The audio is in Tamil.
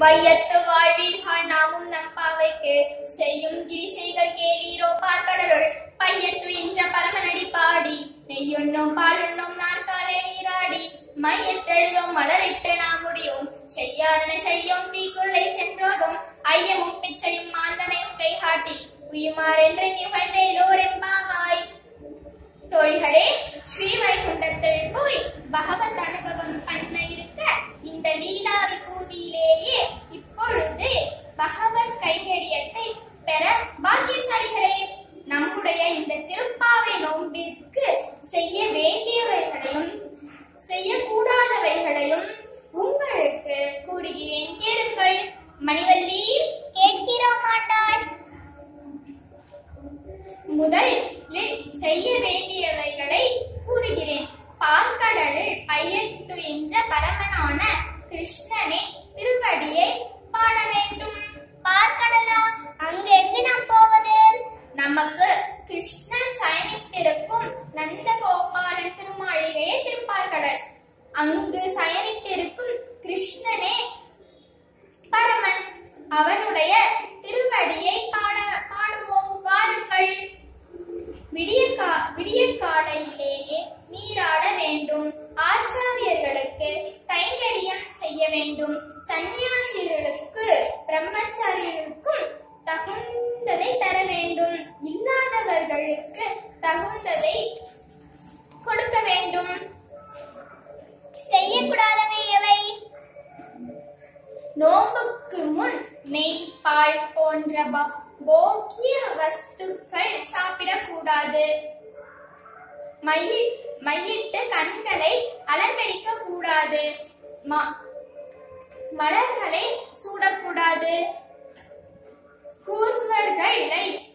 வையத்து வாழ்வீர்கள் நாமும் நம் பாவைக்கு செய்யும் கிரிசைகள் கேளீரோ பார்க்கடலுள் பையத்து என்ற பரமனடி பாடி நெய்யுண்ணும் பாலுண்ணும் நாற்காலே நீராடி மையத்தெழுதும் மலரிட்டு நாம் முடியும் செய்யாதன செய்யும் தீக்குள்ளை சென்றோதும் ஐயமும் பிச்சையும் மாந்தனையும் கைகாட்டி உயுமாறென்று நிகழ்ந்தேலோரெம்பாவாய் தோழிகளே ஸ்ரீவைகுண்டத்தில் போய் பகவத் அனுபவம் பண்ண இருக்க இந்த லீலா விபூதியிலேயே இப்பொழுது பகவத் கைங்கரியத்தை பெற பாக்கியசாலிகளே நம்முடைய இந்த திருப்பாவை நோம்பிற்கு செய்ய வேண்டியவைகளையும் செய்யக்கூடாதவைகளையும் உங்களுக்கு கூறுகிறேன் கேளுங்கள் மணிவல்லி கேட்கிறோம் மாட்டாள் முதலில் செய்ய வேண்டியவைகளை கூறுகிறேன் பார்க்கடலில் பையத்து என்ற பரமனான கிருஷ்ணனை திருவடியை பாட வேண்டும் பார்க்கடலா அங்கு எங்கு நாம் போவது நமக்கு கிருஷ்ணன் சயனித்திருக்கும் நந்தகோபாலன் திருமாளிகையே திருப்பார்கடல் அங்கு சயனித்திருக்கும் கிருஷ்ணனே பரமன் அவனுடைய திருவடியை பாட பாடுவோம் வாருங்கள் விடிய கா விடிய காலையிலேயே நீராட வேண்டும் ஆச்சாரியர்களுக்கு கைங்கரியம் செய்ய வேண்டும் சந்நியாசிகளுக்கு பிரம்மச்சாரியர்களுக்கும் தகுந்ததை தர வேண்டும் இல்லாதவர்களுக்கு தகுந்ததை கொடுக்க வேண்டும் செய்யக்கூடாதவை எவை நோம்புக்கு முன் நெய் பால் போன்ற ப- போக்கிய வஸ்துக்கள் சாப்பிடக்கூடாது மையி- மையிட்டு கண்களை அலங்கரிக்க கூடாது ம- மலர்களை சூடக்கூடாது கூர்வர்களை